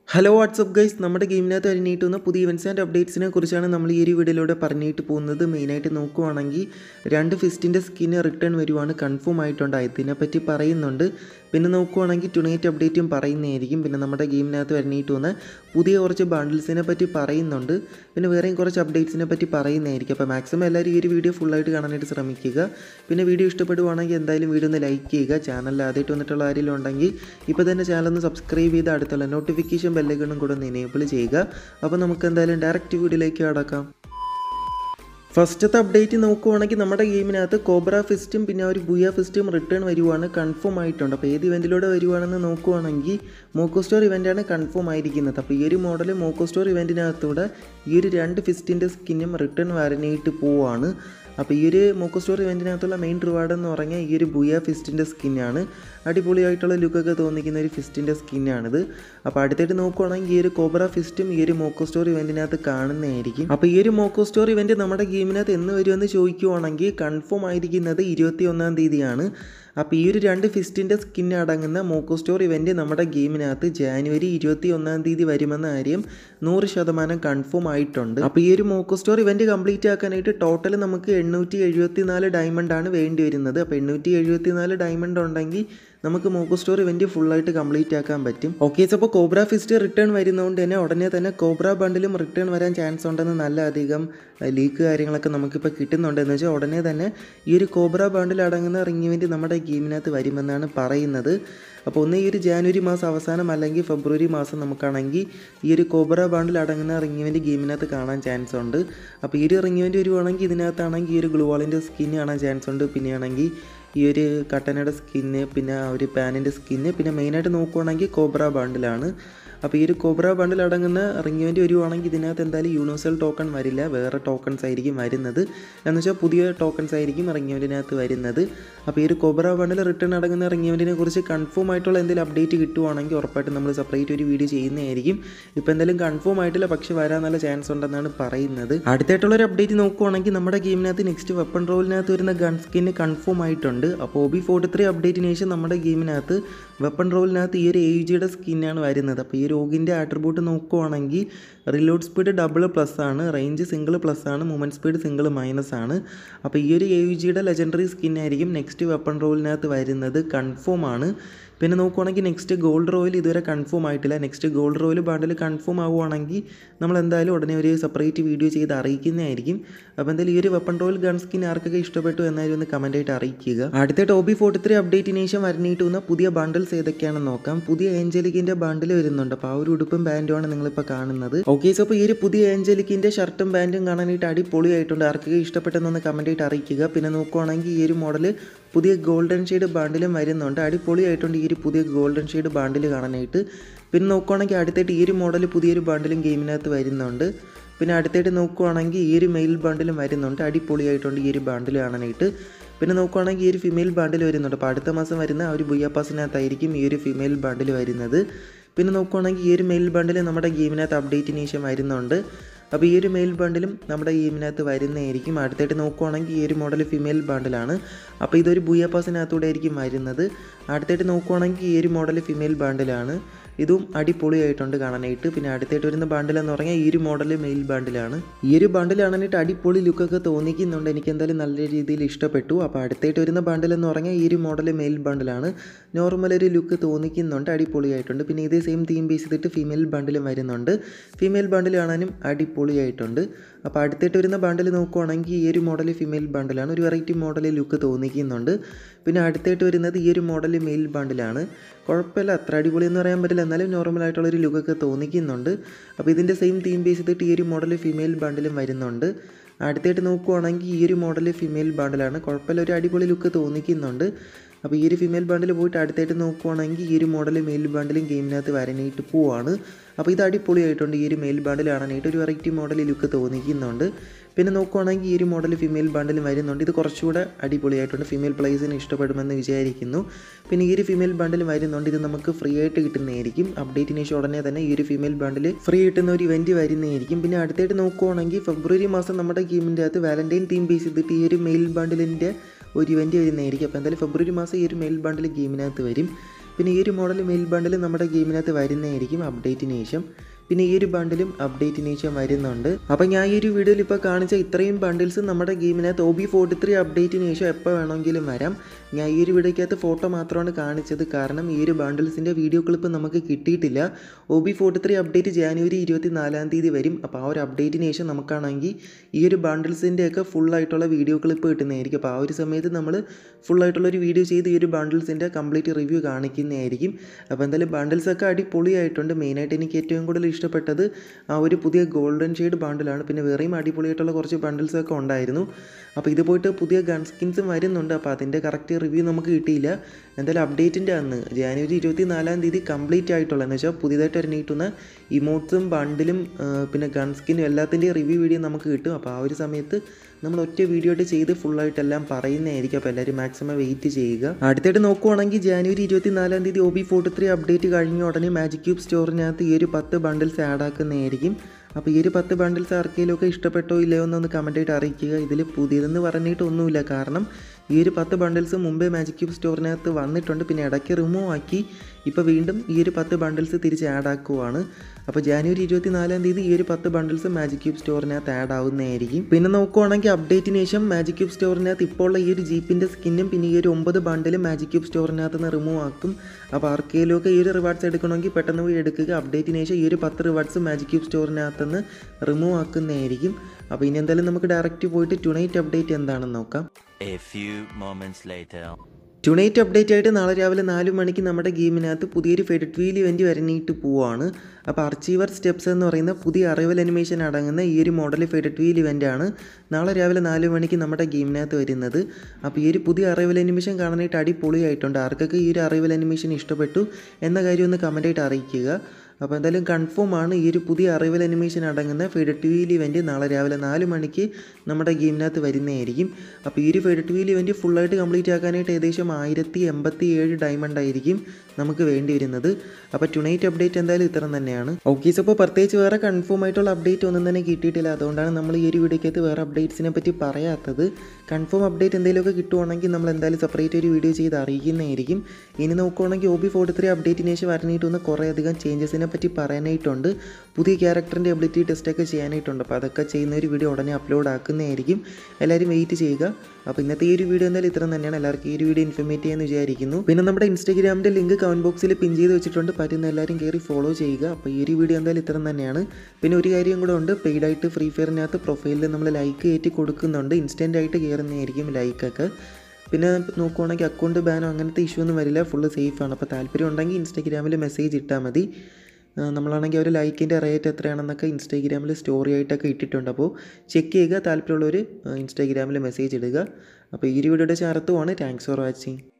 Hello WhatsApp guys നമ്മുടെ ഗെയിമിനകത്ത് അരിഞ്ഞിട്ടുന്ന പുതിയ events and അപ്ഡേറ്റ്സിനെ കുറിച്ചാണ് നമ്മൾ ഈ ഒരു വീഡിയോയിലൂടെ പറഞ്ഞിട്ട് പോകുന്നത് മെയിനായിട്ട് നോക്കുവാണെങ്കിൽ രണ്ട് ഫിസ്റ്റിൻ്റെ സ്കിന്ന് റിട്ടേൺ വരുവാണ് കൺഫേം ആയിട്ടുണ്ട് ഇതിനെപ്പറ്റി പറയുന്നുണ്ട് പിന്നെ നോക്കുവാണെങ്കിൽ ടുണേറ്റ് അപ്ഡേറ്റും പറയുന്നതായിരിക്കും പിന്നെ നമ്മുടെ ഗെയിമിനകത്ത് അരിഞ്ഞിട്ട് വന്ന പുതിയ കുറച്ച് ബണ്ടിൽസിനെ പറ്റി പറയുന്നുണ്ട് പിന്നെ വേറെയും കുറച്ച് അപ്ഡേറ്റ്സിനെ പറ്റി പറയുന്നതായിരിക്കും അപ്പോൾ മാക്സിമം എല്ലാവരും ഈ ഒരു വീഡിയോ ഫുള്ളായിട്ട് കാണാനായിട്ട് ശ്രമിക്കുക പിന്നെ വീഡിയോ ഇഷ്ടപ്പെടുവാണെങ്കിൽ എന്തായാലും വീഡിയോ ഒന്ന് ലൈക്ക് ചെയ്യുക ചാനലിൽ ആദ്യമായിട്ട് വന്നിട്ടുള്ള ആരെങ്കിലും ഉണ്ടെങ്കിൽ ഇപ്പോൾ തന്നെ ചാനൽ ഒന്ന് സബ്സ്ക്രൈബ് ചെയ്ത് അടുത്തുള്ള നോട്ടിഫിക്കേഷൻ ബെല്ലൈക്കണും കൂടെ ഒന്ന് എനേബിൾ ചെയ്യുക അപ്പോൾ നമുക്ക് എന്തായാലും ഡയറക്റ്റ് വീഡിയോയിലേക്ക് കടക്കാം ഫസ്റ്റത്തെ അപ്ഡേറ്റ് നോക്കുവാണെങ്കിൽ നമ്മുടെ ഗെയിമിനകത്ത് കോബ്ര ഫിസ്റ്റും പിന്നെ ഒരു ബുയ ഫിസ്റ്റും റിട്ടേൺ വരുവാണ് കൺഫേം ആയിട്ടുണ്ട് അപ്പോൾ ഏത് ഇവൻറ്റിലൂടെ വരുവാണെന്ന് നോക്കുവാണെങ്കിൽ മോക്കോ സ്റ്റോർ ഇവൻ്റാണ് കൺഫേം ആയിരിക്കുന്നത് അപ്പോൾ ഈ ഒരു മോഡൽ മോക്കോ സ്റ്റോർ ഇവൻറ്റിനകത്തൂടെ ഈ ഒരു രണ്ട് ഫിസ്റ്റിൻ്റെ സ്കിന്നും റിട്ടേൺ വരാനായിട്ട് പോവാണ് അപ്പോൾ ഈ ഒരു മോക്കോ സ്റ്റോർ ഇവൻറ്റിനകത്തുള്ള മെയിൻ റിവാർഡ് എന്ന് പറഞ്ഞാൽ ഈ ഒരു ബുയ ഫിസ്റ്റിൻ്റെ സ്കിന്നാണ് അടിപൊളിയായിട്ടുള്ള ലുക്കൊക്കെ തോന്നിക്കുന്ന ഒരു ഫിസ്റ്റിൻ്റെ സ്കിന്നാണിത് അപ്പോൾ അടുത്തായിട്ട് നോക്കുവാണെങ്കിൽ ഈ ഒരു കോബ്ര ഫിസ്റ്റും ഈ ഒരു മോക്കോ സ്റ്റോർ ഇവൻറ്റിനകത്ത് കാണുന്നതായിരിക്കും അപ്പോൾ ഈ ഒരു മോക്കോ സ്റ്റോർ ഇവൻറ്റ് നമ്മുടെ ഗെയിമിനകത്ത് എന്ന് വരുമെന്ന് ചോദിക്കുവാണെങ്കിൽ കൺഫേം ആയിരിക്കുന്നത് ഇരുപത്തി ഒന്നാം തീയതിയാണ് അപ്പോൾ ഈ ഒരു രണ്ട് ഫിസ്റ്റിൻ്റെ സ്കിൻ അടങ്ങുന്ന മോക്കോ സ്റ്റോർ ഇവൻറ്റ് നമ്മുടെ ഗെയിമിനകത്ത് ജാനുവരി ഇരുപത്തി ഒന്നാം തീയതി വരുമെന്ന കാര്യം നൂറ് ശതമാനം കൺഫേം ആയിട്ടുണ്ട് അപ്പോൾ ഈ ഒരു മോക്കോ സ്റ്റോർ ഇവൻറ്റ് കംപ്ലീറ്റ് ആക്കാനായിട്ട് ടോട്ടൽ നമുക്ക് എണ്ണൂറ്റി എഴുപത്തി നാല് ഡയമണ്ട് ആണ് വേണ്ടി വരുന്നത് അപ്പോൾ എണ്ണൂറ്റി എഴുപത്തി നാല് ഡയമണ്ട് ഉണ്ടെങ്കിൽ നമുക്ക് മോക്കോ സ്റ്റോർ ഇവൻറ്റ് ഫുള്ളായിട്ട് കംപ്ലീറ്റ് ആക്കാൻ പറ്റും ഓക്കെ അപ്പോൾ കോബ്ര ഫിസ്റ്റ് റിട്ടേൺ വരുന്നതുകൊണ്ട് തന്നെ ഉടനെ തന്നെ കോബ്ര ബണ്ടിലും റിട്ടേൺ വരാൻ ചാൻസ് ഉണ്ടെന്ന് നല്ല അധികം ലീക്ക് കാര്യങ്ങളൊക്കെ നമുക്കിപ്പോൾ കിട്ടുന്നുണ്ട് എന്ന് വെച്ചാൽ ഉടനെ തന്നെ ഈ ഒരു കോബ്ര ബണ്ടിൽ അടങ്ങുന്ന റിംഗ് ഇവൻറ്റ് നമ്മുടെ ഗെയിമിനകത്ത് വരുമെന്നാണ് പറയുന്നത് അപ്പോൾ ഒന്ന് ഈ ഒരു ജാനുവരി മാസം അവസാനം അല്ലെങ്കിൽ ഫെബ്രുവരി മാസം നമുക്കാണെങ്കിൽ ഈ ഒരു കോബ്ര ബണ്ടിൽ അടങ്ങുന്ന റിംഗ് ഇവൻറ്റ് ഗെയിമിനകത്ത് കാണാൻ ചാൻസ് ഉണ്ട് അപ്പോൾ ഈ ഒരു റിംഗ് ഇവൻറ്റ് വരുവാണെങ്കിൽ ഇതിനകത്താണെങ്കിൽ ഈ ഒരു ഗ്ലൂവാളിൻ്റെ സ്കിൻ കാണാൻ ചാൻസ് ഉണ്ട് പിന്നെയാണെങ്കിൽ ഈ ഒരു കട്ടനയുടെ സ്കിന്ന് പിന്നെ ആ ഒരു പാനിൻ്റെ സ്കിന്ന് പിന്നെ മെയിനായിട്ട് നോക്കുവാണെങ്കിൽ കോബ്ര ബണ്ടിലാണ് അപ്പോൾ ഈ ഒരു കോബ്ര ബണ്ടിൽ അടങ്ങുന്ന റിംഗ് ഇവൻറ്റ് വരുവാണെങ്കിൽ ഇതിനകത്ത് എന്തായാലും യൂണിവേഴ്സൽ ടോക്കൺ വരില്ല വേറെ ടോക്കൺസ് ആയിരിക്കും വരുന്നത് എന്ന് വെച്ചാൽ പുതിയ ടോക്കൺസ് ആയിരിക്കും റിംഗ് ഇവൻറ്റിനകത്ത് വരുന്നത് അപ്പോൾ ഈ ഒരു കോബ്ര ബണ്ടിൽ റിട്ടേൺ അടങ്ങുന്ന റിംഗ് ഇവൻറ്റിനെ കുറിച്ച് കൺഫേം ആയിട്ടുള്ള എന്തെങ്കിലും അപ്ഡേറ്റ് കിട്ടുവാണെങ്കിൽ ഉറപ്പായിട്ടും നമ്മൾ സെപ്പറേറ്റ് ഒരു വീഡിയോ ചെയ്യുന്നതായിരിക്കും ഇപ്പോൾ എന്തായാലും കൺഫേം ആയിട്ടില്ല പക്ഷേ വരാൻ നല്ല ചാൻസ് ഉണ്ടെന്നാണ് പറയുന്നത് അടുത്തായിട്ടുള്ള ഒരു അപ്ഡേറ്റ് നോക്കുവാണെങ്കിൽ നമ്മുടെ ഗെയിമിനകത്ത് നെക്സ്റ്റ് വെപ്പൺ റോളിനകത്ത് വരുന്ന ഗൺ സ്കിന്ന് കൺഫേം ആയിട്ടുണ്ട് അപ്പോൾ ഒബി ഫോർട്ടി ത്രീ അപ്ഡേറ്റിന് ശേഷം നമ്മുടെ ഗെയിമിനകത്ത് വെപ്പൺ റോളിനകത്ത് ഈ ഒരു എ ജിയുടെ സ്കിന്നാണ് വരുന്നത് അപ്പോൾ ഈ ഒരു ഓഗിൻ്റെ ആട്രിബ്യൂട്ട് നോക്കുവാണെങ്കിൽ റിലോഡ് സ്പീഡ് ഡബിൾ പ്ലസ് ആണ് റേഞ്ച് സിംഗിൾ പ്ലസ് ആണ് മൂവ്മെൻറ്റ് സ്പീഡ് സിംഗിൾ മൈനസ് ആണ് അപ്പോൾ ഈ ഒരു എ ജിയുടെ ലെജൻഡറി സ്കിന്നായിരിക്കും നെക്സ്റ്റ് വെപ്പൺ റോളിനകത്ത് വരുന്നത് കൺഫേം ആണ് പിന്നെ നോക്കുവാണെങ്കിൽ നെക്സ്റ്റ് ഗോൾഡ് റോയിൽ ഇതുവരെ കൺഫേം ആയിട്ടില്ല next gold royale bundle confirm ആവുകയാണെങ്കിൽ നമ്മൾ എന്തായാലും ഉടനെ ഒരു സെപ്പറേറ്റ് വീഡിയോ ചെയ്ത് അറിയിക്കുന്നതായിരിക്കും അപ്പോൾ എന്തായാലും ഈ ഒരു വെപ്പൺ റോയിൽ ഗൺ സ്കിൻ ആർക്കൊക്കെ ഇഷ്ടപ്പെട്ടു എന്നാലും ഒന്ന് കമൻറ്റായിട്ട് അറിയിക്കുക അടുത്ത ടോബി ഫോർട്ടി ത്രീ അപ്ഡേറ്റിന് ശേഷം വരണിട്ട് വന്ന പുതിയ ബണ്ടിൽസ് ഏതൊക്കെയാണെന്ന് നോക്കാം പുതിയ ഏഞ്ചലിക്കിൻ്റെ ബണ്ടിൽ വരുന്നുണ്ട് അപ്പോൾ ആ ഒരു ഉടുപ്പും പാൻറ്റുമാണ് നിങ്ങളിപ്പോൾ കാണുന്നത് ഓക്കെ സോ അപ്പോൾ ഈ ഒരു പുതിയ ഏഞ്ചലിക്കിൻ്റെ ഷർട്ടും പാൻറ്റും കാണാനായിട്ട് അടിപൊളിയായിട്ടുണ്ട് ആർക്കൊക്കെ ഇഷ്ടപ്പെട്ടെന്നൊന്ന് കമൻറ്റായിട്ട് അറിയിക്കുക പിന്നെ നോക്കുവാണെങ്കിൽ ഈ ഒരു മോഡൽ പുതിയ ഗോൾഡൻ ഷെയ്ഡ് ബാണ്ടിലും വരുന്നുണ്ട് അടിപൊളിയായിട്ടുണ്ട് ഈ ഒരു പുതിയ ഗോൾഡൻ ഷെയ്ഡ് ബാണ്ടിൽ കാണാനായിട്ട് പിന്നെ നോക്കുവാണെങ്കിൽ അടുത്തായിട്ട് ഈ ഒരു മോഡൽ പുതിയൊരു ബാണ്ടിലും ഗെയിമിനകത്ത് വരുന്നുണ്ട് പിന്നെ അടുത്തായിട്ട് നോക്കുവാണെങ്കിൽ ഈ ഒരു മെയിൽ ബാണ്ടിലും വരുന്നുണ്ട് അടിപൊളിയായിട്ടുണ്ട് ഈ ഒരു ബാണ്ടിൽ കാണാനായിട്ട് പിന്നെ നോക്കുവാണെങ്കിൽ ഈ ഒരു ഫിമെയിൽ ബാണ്ടിൽ വരുന്നുണ്ട് അപ്പോൾ അടുത്ത മാസം വരുന്ന ആ ഒരു ബുയ്യാപ്പാസിനകത്തായിരിക്കും ഈ ഒരു ഫിമെയിൽ ബാണ്ടിൽ വരുന്നത് പിന്നെ നോക്കുവാണെങ്കിൽ ഈ ഒരു മെയിൽ ബണ്ടിൽ നമ്മുടെ ഗെയിമിനകത്ത് അപ്ഡേറ്റിന് ശേഷം വരുന്നുണ്ട് അപ്പോൾ ഈ ഒരു മെയിൽ ബണ്ടിലും നമ്മുടെ ഗെയിമിനകത്ത് വരുന്നതായിരിക്കും അടുത്തായിട്ട് നോക്കുവാണെങ്കിൽ ഈ ഒരു മോഡൽ ഫിമെയിൽ ബണ്ടിലാണ് അപ്പോൾ ഇതൊരു ബുയ്യാപ്പാസിനകത്തൂടെ ആയിരിക്കും വരുന്നത് അടുത്തായിട്ട് നോക്കുവാണെങ്കിൽ ഈ ഒരു മോഡൽ ഫിമെയിൽ ബണ്ടിലാണ് ഇതും അടിപൊളിയായിട്ടുണ്ട് കാണാനായിട്ട് പിന്നെ അടുത്തായിട്ട് വരുന്ന ബണ്ടിൽ എന്ന് പറഞ്ഞാൽ ഈ ഒരു മോഡൽ മെയിൽ ബണ്ടിലാണ് ഈ ഒരു ബണ്ടിൽ കാണാനായിട്ട് അടിപൊളി ലുക്കൊക്കെ തോന്നിക്കുന്നുണ്ട് എനിക്ക് എന്തായാലും നല്ല രീതിയിൽ ഇഷ്ടപ്പെട്ടു അപ്പോൾ അടുത്തായിട്ട് വരുന്ന ബണ്ടിൽ എന്ന് പറഞ്ഞാൽ ഈ ഒരു മോഡൽ മെയിൽ ബണ്ടിലാണ് നോർമൽ ഒരു ലുക്ക് തോന്നിക്കുന്നുണ്ട് അടിപൊളിയായിട്ടുണ്ട് പിന്നെ ഇതേ സെയിം തീം ബേസ് ചെയ്തിട്ട് ഫീമെയിൽ ബണ്ടിലും വരുന്നുണ്ട് ഫീമെയിൽ ബണ്ടിൽ കാണാനും അടിപൊളിയായിട്ടുണ്ട് അപ്പോൾ അടുത്തായിട്ട് വരുന്ന ബണ്ടിൽ നോക്കുവാണെങ്കിൽ ഈ ഒരു മോഡൽ ഫീമെയിൽ ബണ്ടിലാണ് ഒരു വെറൈറ്റി മോഡൽ ലുക്ക് തോന്നിക്കുന്നുണ്ട് പിന്നെ അടുത്തായിട്ട് വരുന്നത് ഈ ഒരു മോഡൽ മെയിൽ ബണ്ടിലാണ് കുഴപ്പമില്ല അത്ര അടിപൊളി എന്ന് പറയാൻ പറ്റില്ല എന്നാലും നോർമൽ ആയിട്ടുള്ളൊരു ലുക്കൊക്കെ തോന്നിക്കുന്നുണ്ട് അപ്പോൾ ഇതിൻ്റെ സെയിം തീം ബേസ് ചെയ്തിട്ട് ഈ ഒരു മോഡൽ ഫീമെയിൽ ബണ്ടിലും വരുന്നുണ്ട് അടുത്തായിട്ട് നോക്കുവാണെങ്കിൽ ഈ ഒരു മോഡൽ ഫീമെയിൽ ബണ്ടിലാണ് കുഴപ്പമില്ല ഒരു അടിപൊളി ലുക്ക് തോന്നിക്കുന്നുണ്ട് അപ്പോൾ ഈ ഒരു ഫീമെയിൽ ബണ്ടിൽ പോയിട്ട് അടുത്തായിട്ട് നോക്കുവാണെങ്കിൽ ഈ ഒരു മോഡൽ മെയിൽ ബണ്ടിലും ഗെയിമിനകത്ത് വരാനായിട്ട് പോവാണ് അപ്പോൾ ഇത് അടിപൊളിയായിട്ടുണ്ട് ഈ ഒരു മെയിൽ ബണ്ടിൽ കാണാനായിട്ട് ഒരു വെറൈറ്റി മോഡൽ ലുക്ക് തോന്നിക്കുന്നുണ്ട് പിന്നെ നോക്കുവാണെങ്കിൽ ഈ ഒരു മോഡൽ ഫീമെയിൽ ബണ്ടിലും വരുന്നുണ്ട് ഇത് കുറച്ചുകൂടെ അടിപൊളിയായിട്ടുണ്ട് ഫീമെയിൽ പ്ലേസിന് ഇഷ്ടപ്പെടുമെന്ന് വിചാരിക്കുന്നു പിന്നെ ഈ ഒരു ഫീമെയിൽ ബണ്ടിൽ വരുന്നുണ്ട് ഇത് നമുക്ക് ഫ്രീ ആയിട്ട് കിട്ടുന്നതായിരിക്കും അപ്ഡേറ്റിന് ശേഷം ഉടനെ തന്നെ ഈ ഒരു ഫീമെയിൽ ബണ്ടിൽ ഫ്രീ കിട്ടുന്ന ഒരു ഇവൻറ്റ് വരുന്നതായിരിക്കും പിന്നെ അടുത്തായിട്ട് നോക്കുവാണെങ്കിൽ ഫെബ്രുവരി മാസം നമ്മുടെ ഗെയിമിൻ്റെ അകത്ത് വാലൻറ്റൈൻ തീം ബേസ് ചെയ്തിട്ട് ഈ ഒരു മെയിൽ ബണ്ടിലിൻ്റെ ഒരു ഇവൻറ്റ് വരുന്നതായിരിക്കും അപ്പോൾ എന്തായാലും ഫെബ്രുവരി മാസം ഈ ഒരു മെയിൽ ബണ്ടിൽ ഗെയിമിനകത്ത് വരും പിന്നെ ഈ ഒരു മോഡൽ മെയിൽ ബണ്ടിൽ നമ്മുടെ ഗെയിമിനകത്ത് വരുന്നതായിരിക്കും അപ്ഡേറ്റിന് ശേഷം പിന്നെ ഈ ഒരു ബണ്ടിലും അപ്ഡേറ്റിന് ശേഷം വരുന്നുണ്ട് അപ്പോൾ ഞാൻ ഈ ഒരു വീഡിയോയിൽ ഇപ്പോൾ കാണിച്ച ഇത്രയും ബണ്ടിൽസ് നമ്മുടെ ഗെയിമിനകത്ത് ഒ ബി ഫോർട്ടി ത്രീ അപ്ഡേറ്റിന് ശേഷം എപ്പോൾ വേണമെങ്കിലും വരാം ഞാൻ ഈ ഒരു വീഡിയോയ്ക്കകത്ത് ഫോട്ടോ മാത്രമാണ് കാണിച്ചത് കാരണം ഈ ഒരു ബണ്ടിൽസിൻ്റെ വീഡിയോ ക്ലിപ്പ് നമുക്ക് കിട്ടിയിട്ടില്ല O B forty three update ജാനുവരി ഇരുപത്തി നാലാം തീയതി വരും അപ്പോൾ ആ ഒരു അപ്ഡേറ്റിന് ശേഷം നമുക്കാണെങ്കിൽ ഈ ഒരു ബണ്ടിൽസിൻ്റെയൊക്കെ ഫുള്ളായിട്ടുള്ള വീഡിയോ ക്ലിപ്പ് കിട്ടുന്നതായിരിക്കും അപ്പോൾ ആ ഒരു സമയത്ത് നമ്മൾ ഫുള്ളായിട്ടുള്ള ഒരു വീഡിയോ ചെയ്ത് ഈ ഒരു ബണ്ടിൽസിൻ്റെ കംപ്ലീറ്റ് റിവ്യൂ കാണിക്കുന്നതായിരിക്കും അപ്പോൾ എന്തായാലും ബണ്ടിൽസൊക്കെ അടിപൊളിയായിട്ടുണ്ട് മെയിനായിട്ട് എനിക്ക് ഏറ്റവും കൂടുതൽ ഇഷ്ടപ്പെട്ടത് ആ ഒരു പുതിയ ഗോൾഡൻ ഷെയ്ഡ് ബണ്ടിലാണ് പിന്നെ വേറെയും അടിപൊളിയായിട്ടുള്ള കുറച്ച് ബണ്ടിൽസൊക്കെ ഉണ്ടായിരുന്നു അപ്പോൾ ഇത് പോയിട്ട് പുതിയ ഗൺ സ്കിൻസും വരുന്നുണ്ട് അപ്പോൾ അതിൻ്റെ കറക്റ്റ് റിവ്യൂ നമുക്ക് കിട്ടിയില്ല എന്തായാലും അപ്ഡേറ്റിൻ്റെ അന്ന് ജാനുവരി ഇരുപത്തി നാലാം തീയതി കംപ്ലീറ്റ് ആയിട്ടുള്ള എന്ന് വെച്ചാൽ പുതിയതായിട്ട് ഇറങ്ങിയിട്ടുന്ന ഇമോട്ട്സും ബണ്ടിലും പിന്നെ ഗൺ സ്കിനും എല്ലാത്തിൻ്റെയും റിവ്യൂ വീഡിയോ നമുക്ക് കിട്ടും അപ്പോൾ ആ ഒരു സമയത്ത് നമ്മൾ ഒറ്റ വീഡിയോ ആയിട്ട് ചെയ്ത് ഫുള്ളായിട്ടെല്ലാം പറയുന്നതായിരിക്കും അപ്പോൾ എല്ലാവരും മാക്സിമം വെയിറ്റ് ചെയ്യുക അടുത്തായിട്ട് നോക്കുവാണെങ്കിൽ ജാനുവരി ഇരുപത്തി നാലാം തീയതി O B forty three update കഴിഞ്ഞ ഉടനെ മാജിക് ക്യൂബ് സ്റ്റോറിനകത്ത് ഈ ഒരു പത്ത് ബണ്ടിൽസ് ആഡ് ആക്കുന്നതായിരിക്കും അപ്പോൾ ഈ ഒരു പത്ത് ബണ്ടിൽസ് ആർക്കെങ്കിലുമൊക്കെ ഇഷ്ടപ്പെട്ടോ ഇല്ലയോ എന്നൊന്ന് കമൻറ്റായിട്ട് അറിയിക്കുക ഇതിൽ പുതിയതെന്ന് പറഞ്ഞിട്ടൊന്നുമില്ല കാരണം ഈ ഒരു പത്ത് ബണ്ടിൽസ് മുമ്പേ മാജിക് ക്യൂബ് സ്റ്റോറിനകത്ത് വന്നിട്ടുണ്ട് പിന്നെ ഇടയ്ക്ക് റിമൂവ് ആക്കി ഇപ്പോൾ വീണ്ടും ഈ ഒരു പത്ത് ബണ്ടിൽസ് തിരിച്ച് ആഡ് ആക്കുവാണ് അപ്പോൾ ജാനുവരി ഇരുപത്തി നാലാം തീയതി ഈ ഒരു പത്ത് ബണ്ടിൽസ് മാജിക് ക്യൂബ് സ്റ്റോറിനകത്ത് ആഡ് ആവുന്നതായിരിക്കും പിന്നെ നോക്കുവാണെങ്കിൽ അപ്ഡേറ്റിന് ശേഷം മാജിക് ക്യൂബ് സ്റ്റോറിനകത്ത് ഇപ്പോൾ ഉള്ള ഈ ഒരു ജീപ്പിൻ്റെ സ്കിന്നും പിന്നെ ഈ ഒരു ഒമ്പത് ബണ്ടിലും മാജിക് ക്യൂബ് സ്റ്റോറിനകത്ത് നിന്ന് റിമൂവ് ആക്കും അപ്പോൾ ആർക്കെങ്കിലുമൊക്കെ ഈ ഒരു റിവാർഡ്സ് എടുക്കണമെങ്കിൽ പെട്ടെന്ന് പോയി എടുക്കുക അപ്ഡേറ്റിന് ശേഷം ഈ ഒരു പത്ത് റിവാർഡ്സ് മാജിക് ക്യൂബ് സ്റ്റോറിനകത്ത് നിന്ന് റിമൂവ് ആക്കുന്നതായിരിക്കും അപ്പോൾ ഇനി എന്തായാലും നമുക്ക് ഡയറക്റ്റ് പോയിട്ട് ടുണൈറ്റ് അപ്ഡേറ്റ് എന്താണെന്ന് നോക്കാം A few moments later. Tonight update ആയിട്ട് നാളെ രാവിലെ നാല് മണിക്ക് നമ്മുടെ ഗെയിമിനകത്ത് പുതിയൊരു ഫെഡിറ്റ് വീൽ ഇവൻറ്റ് വരണിയിട്ട് പോവാണ് അപ്പോൾ അർച്ചീവർ സ്റ്റെപ്സ് എന്ന് പറയുന്ന പുതിയ അറിവൽ അനിമേഷൻ അടങ്ങുന്ന ഈ ഒരു മോഡൽ ഫെഡിറ്റ് വീൽ ഇവൻ്റാണ് നാളെ രാവിലെ നാല് മണിക്ക് നമ്മുടെ ഗെയിമിനകത്ത് വരുന്നത് അപ്പോൾ ഈ ഒരു പുതിയ അറിവൽ അനിമേഷൻ കാണാനായിട്ട് അടിപൊളിയായിട്ടുണ്ട് ആർക്കൊക്കെ ഈ ഒരു അറിവൽ അനിമേഷൻ ഇഷ്ടപ്പെട്ടു എന്ന കാര്യം ഒന്ന് കമൻറ്റായിട്ട് അറിയിക്കുക അപ്പോൾ എന്തായാലും കൺഫേം ആണ് ഈ ഒരു പുതിയ അറിവൽ അനിമേഷൻ അടങ്ങുന്ന ഫെഡറ്റ് വീൽ ഇവൻറ്റ് നാളെ രാവിലെ നാല് മണിക്ക് നമ്മുടെ ഗെയിമിനകത്ത് വരുന്നതായിരിക്കും അപ്പോൾ ഈ ഒരു ഫെഡറ്റ് വീൽ ഇവൻറ്റ് ഫുള്ളായിട്ട് കംപ്ലീറ്റ് ആക്കാനായിട്ട് ഏകദേശം ആയിരത്തി എൺപത്തി ഏഴ് ഡയമണ്ട് ആയിരിക്കും നമുക്ക് വേണ്ടി വരുന്നത് അപ്പോൾ ടുണൈറ്റ് അപ്ഡേറ്റ് എന്തായാലും ഇത്തരം തന്നെയാണ് ഓക്കെ അപ്പോൾ പ്രത്യേകിച്ച് വേറെ കൺഫേം ആയിട്ടുള്ള അപ്ഡേറ്റ് ഒന്നും തന്നെ കിട്ടിയിട്ടില്ല അതുകൊണ്ടാണ് നമ്മൾ ഈ ഒരു വീഡിയോക്കകത്ത് വേറെ അപ്ഡേറ്റ്സിനെ പറ്റി പറയാത്തത് കൺഫേം അപ്ഡേറ്റ് എന്തെങ്കിലുമൊക്കെ കിട്ടുവാണെങ്കിൽ നമ്മൾ എന്തായാലും സെപ്പറേറ്റ് ഒരു വീഡിയോ ചെയ്ത് അറിയിക്കുന്നതായിരിക്കും ഇനി നോക്കുവാണെങ്കിൽ ഒ ബി ഫോർട്ടി ത്രീ അപ്ഡേറ്റിന് ശേഷം വരണിയിട്ട് കുറേയധികം ചേഞ്ചസിനെ പറ്റി പറയാനായിട്ടുണ്ട് പുതിയ ക്യാരക്ടറിൻ്റെ എബിലിറ്റി ടെസ്റ്റൊക്കെ ചെയ്യാനായിട്ടുണ്ട് അപ്പോൾ അതൊക്കെ ചെയ്യുന്ന ഒരു വീഡിയോ ഉടനെ അപ്ലോഡ് ആക്കുന്നതായിരിക്കും എല്ലാവരും വെയിറ്റ് ചെയ്യുക അപ്പോൾ ഇന്നത്തെ ഈ ഒരു വീഡിയോ എന്തായാലും ഇത്ര തന്നെയാണ് എല്ലാവർക്കും ഈ ഒരു വീഡിയോ ഇൻഫർമേറ്റ് ചെയ്യാമെന്ന് വിചാരിക്കുന്നു പിന്നെ നമ്മുടെ ഇൻസ്റ്റാഗ്രാമിൻ്റെ ലിങ്ക് കമൻറ്റ് ബോക്സിൽ പിൻ ചെയ്ത് വെച്ചിട്ടുണ്ട് പറ്റുന്ന എല്ലാവരും കയറി ഫോളോ ചെയ്യുക അപ്പോൾ ഈ ഒരു വീഡിയോ എന്തായാലും ഇത്ര തന്നെയാണ് പിന്നെ ഒരു കാര്യം കൂടെ ഉണ്ട് പെയ്ഡായിട്ട് ഫ്രീ ഫയറിനകത്ത് പ്രൊഫൈലിൽ നമ്മൾ ലൈക്ക് കയറ്റി കൊടുക്കുന്നുണ്ട് ഇൻസ്റ്റൻ്റ് ആയിട്ട് കയറുന്നതായിരിക്കും ലൈക്കൊക്കെ പിന്നെ നോക്കുവാണെങ്കിൽ അക്കൗണ്ട് ബാനോ അങ്ങനത്തെ ഇഷ്യൂ ഒന്നും വരില്ല ഫുള്ള് സേഫാണ് അപ്പോൾ താല്പര്യം ഉണ്ടെങ്കിൽ ഇൻസ്റ്റാഗ്രാമിൽ മെസ്സേജ് ഇട്ടാൽ മതി ആ, നമ്മളാണെങ്കിൽ ഒരു ലൈക്കിൻ്റെ റേറ്റ് എത്രയാണെന്നൊക്കെ ഇൻസ്റ്റാഗ്രാമിൽ സ്റ്റോറി ആയിട്ടൊക്കെ ഇട്ടിട്ടുണ്ട് അപ്പോൾ ചെക്ക് ചെയ്യുക താല്പര്യമുള്ളവർ ഇൻസ്റ്റാഗ്രാമിൽ മെസ്സേജ് ഇടുക അപ്പോൾ ഈ ഒരു വീഡിയോയുടെ ചാർത്തുമാണ് താങ്ക്സ് ഫോർ വാച്ചിങ്